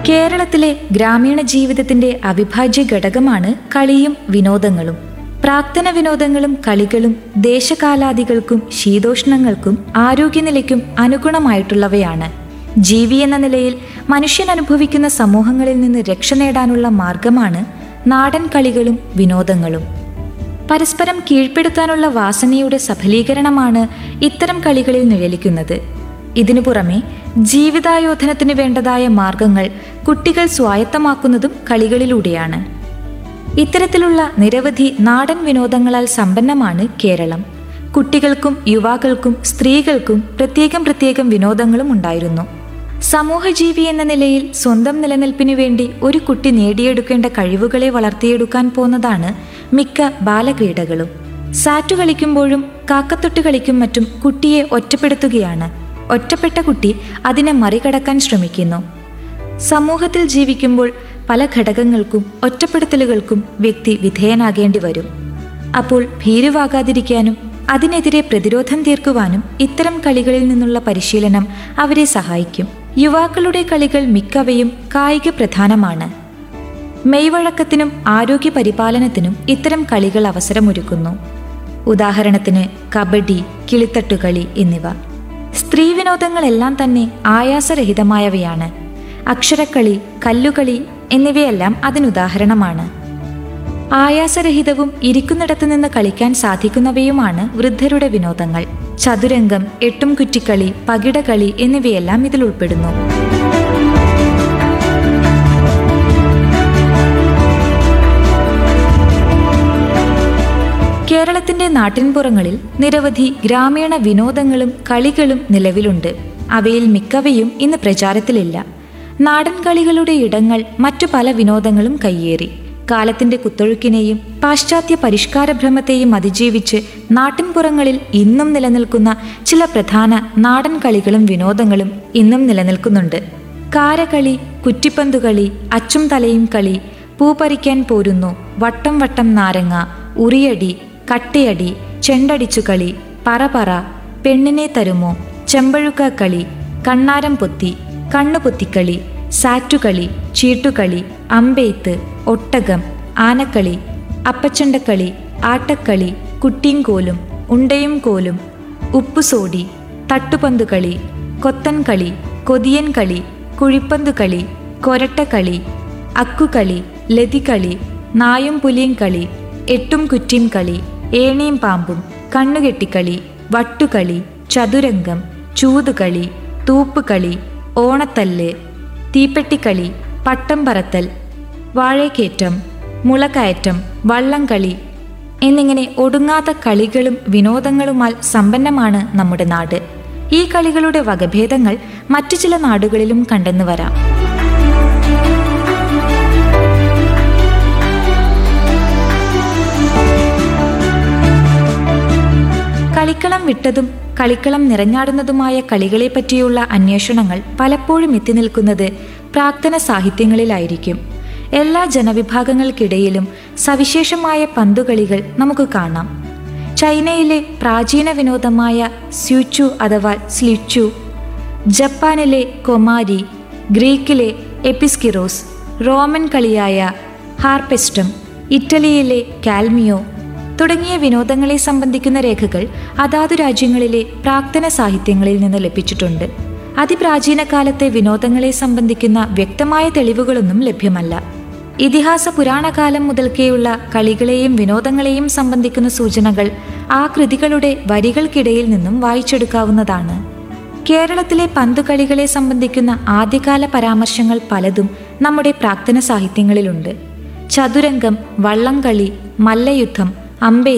കേരളത്തിലെ ഗ്രാമീണ ജീവിതത്തിന്റെ അവിഭാജ്യ ഘടകമാണ് കളിയും വിനോദങ്ങളും പ്രാക്തന വിനോദങ്ങളും കളികളും ദേശകാലാദികൾക്കും ശീതോഷ്ണങ്ങൾക്കും ആരോഗ്യനിലയ്ക്കും അനുഗുണമായിട്ടുള്ളവയാണ് ജീവി എന്ന നിലയിൽ മനുഷ്യൻ അനുഭവിക്കുന്ന സമൂഹങ്ങളിൽ നിന്ന് രക്ഷ നേടാനുള്ള മാർഗമാണ് നാടൻ കളികളും വിനോദങ്ങളും പരസ്പരം കീഴ്പ്പെടുത്താനുള്ള വാസനയുടെ സഫലീകരണമാണ് ഇത്തരം കളികളിൽ നിഴലിക്കുന്നത് ഇതിനു പുറമെ ജീവിതായോധനത്തിന് വേണ്ടതായ മാർഗങ്ങൾ കുട്ടികൾ സ്വായത്തമാക്കുന്നതും കളികളിലൂടെയാണ് ഇത്തരത്തിലുള്ള നിരവധി നാടൻ വിനോദങ്ങളാൽ സമ്പന്നമാണ് കേരളം കുട്ടികൾക്കും യുവാക്കൾക്കും സ്ത്രീകൾക്കും പ്രത്യേകം പ്രത്യേകം വിനോദങ്ങളും ഉണ്ടായിരുന്നു സമൂഹജീവി എന്ന നിലയിൽ സ്വന്തം നിലനിൽപ്പിനു വേണ്ടി ഒരു കുട്ടി നേടിയെടുക്കേണ്ട കഴിവുകളെ വളർത്തിയെടുക്കാൻ പോന്നതാണ് മിക്ക ബാലക്രീഡകളും സാറ്റു കളിക്കുമ്പോഴും കാക്കത്തൊട്ട് കളിക്കും മറ്റും കുട്ടിയെ ഒറ്റപ്പെടുത്തുകയാണ് ഒറ്റപ്പെട്ട കുട്ടി അതിനെ മറികടക്കാൻ ശ്രമിക്കുന്നു സമൂഹത്തിൽ ജീവിക്കുമ്പോൾ പല ഘടകങ്ങൾക്കും ഒറ്റപ്പെടുത്തലുകൾക്കും വ്യക്തി വിധേയനാകേണ്ടി വരും അപ്പോൾ ഭീരുവാകാതിരിക്കാനും അതിനെതിരെ പ്രതിരോധം തീർക്കുവാനും ഇത്തരം കളികളിൽ നിന്നുള്ള പരിശീലനം അവരെ സഹായിക്കും യുവാക്കളുടെ കളികൾ മിക്കവയും കായിക പ്രധാനമാണ് മെയ്വഴക്കത്തിനും ആരോഗ്യ പരിപാലനത്തിനും ഇത്തരം കളികൾ അവസരമൊരുക്കുന്നു ഉദാഹരണത്തിന് കബഡി കിളിത്തട്ടുകളി എന്നിവ സ്ത്രീ വിനോദങ്ങളെല്ലാം തന്നെ ആയാസരഹിതമായവയാണ് അക്ഷരക്കളി കല്ലുകളി എന്നിവയെല്ലാം അതിനുദാഹരണമാണ് ആയാസരഹിതവും ഇരിക്കുന്നിടത്തു നിന്ന് കളിക്കാൻ സാധിക്കുന്നവയുമാണ് വൃദ്ധരുടെ വിനോദങ്ങൾ ചതുരംഗം എട്ടും കുറ്റിക്കളി പകിടകളി എന്നിവയെല്ലാം ഇതിൽ ഉൾപ്പെടുന്നു കേരളത്തിന്റെ നാട്ടിൻപുറങ്ങളിൽ നിരവധി ഗ്രാമീണ വിനോദങ്ങളും കളികളും നിലവിലുണ്ട് അവയിൽ മിക്കവയും ഇന്ന് പ്രചാരത്തിലില്ല നാടൻ കളികളുടെ ഇടങ്ങൾ മറ്റു പല വിനോദങ്ങളും കയ്യേറി കാലത്തിന്റെ കുത്തൊഴുക്കിനെയും പാശ്ചാത്യ പരിഷ്കാര ഭ്രമത്തെയും അതിജീവിച്ച് നാട്ടിൻപുറങ്ങളിൽ ഇന്നും നിലനിൽക്കുന്ന ചില പ്രധാന നാടൻ കളികളും വിനോദങ്ങളും ഇന്നും നിലനിൽക്കുന്നുണ്ട് കാരകളി കുറ്റിപ്പന്തുകളി അച്ചും തലയും കളി പൂപ്പറിക്കാൻ പോരുന്നു വട്ടം വട്ടം നാരങ്ങ ഉറിയടി കട്ടയടി ചെണ്ടടിച്ചു കളി പറപറ പെണ്ണിനെ തരുമോ ചെമ്പഴുക്ക കളി കണ്ണാരം പൊത്തി കണ്ണുപൊത്തിക്കളി സാറ്റുകളി ചീട്ടുകളി അമ്പെയ്ത്ത് ഒട്ടകം ആനക്കളി അപ്പച്ചണ്ടക്കളി ആട്ടക്കളി കുട്ടിയും ഉണ്ടയും കോലും ഉപ്പുസോടി തട്ടുപന്തുകളി കൊത്തൻകളി കൊതിയൻ കളി കുഴിപ്പന്തുകളി കൊരട്ടക്കളി അക്കുകളി ലതികളി നായും പുലിയും കളി എട്ടും കുറ്റിയും കളി ഏണിയും പാമ്പും കണ്ണുകെട്ടിക്കളി വട്ടുകളി ചതുരംഗം ചൂതുകളി തൂപ്പുകളി ഓണത്തല്ല് തീപ്പെട്ടിക്കളി പട്ടം പറത്തൽ വാഴേക്കേറ്റം മുളകയറ്റം വള്ളംകളി എന്നിങ്ങനെ ഒടുങ്ങാത്ത കളികളും വിനോദങ്ങളുമാൽ സമ്പന്നമാണ് നമ്മുടെ നാട് ഈ കളികളുടെ വകഭേദങ്ങൾ മറ്റു ചില നാടുകളിലും കണ്ടെന്നു വരാം കളിക്കളം വിട്ടതും കളിക്കളം നിറഞ്ഞാടുന്നതുമായ കളികളെ പറ്റിയുള്ള അന്വേഷണങ്ങൾ പലപ്പോഴും എത്തി നിൽക്കുന്നത് പ്രാക്തന സാഹിത്യങ്ങളിലായിരിക്കും എല്ലാ ജനവിഭാഗങ്ങൾക്കിടയിലും സവിശേഷമായ പന്തുകളികൾ നമുക്ക് കാണാം ചൈനയിലെ പ്രാചീന വിനോദമായ സ്യൂച്ചു അഥവാ സ്ലിച്ചു ജപ്പാനിലെ കൊമാരി ഗ്രീക്കിലെ എപ്പിസ്കിറോസ് റോമൻ കളിയായ ഹാർപെസ്റ്റം ഇറ്റലിയിലെ കാൽമിയോ തുടങ്ങിയ വിനോദങ്ങളെ സംബന്ധിക്കുന്ന രേഖകൾ അതാതു രാജ്യങ്ങളിലെ പ്രാക്തന സാഹിത്യങ്ങളിൽ നിന്ന് ലഭിച്ചിട്ടുണ്ട് അതിപ്രാചീന കാലത്തെ വിനോദങ്ങളെ സംബന്ധിക്കുന്ന വ്യക്തമായ തെളിവുകളൊന്നും ലഭ്യമല്ല ഇതിഹാസ പുരാണകാലം മുതൽക്കേയുള്ള കളികളെയും വിനോദങ്ങളെയും സംബന്ധിക്കുന്ന സൂചനകൾ ആ കൃതികളുടെ വരികൾക്കിടയിൽ നിന്നും വായിച്ചെടുക്കാവുന്നതാണ് കേരളത്തിലെ പന്തുകളികളെ സംബന്ധിക്കുന്ന ആദ്യകാല പരാമർശങ്ങൾ പലതും നമ്മുടെ പ്രാക്തന സാഹിത്യങ്ങളിലുണ്ട് ചതുരംഗം വള്ളംകളി മല്ലയുദ്ധം അമ്പേ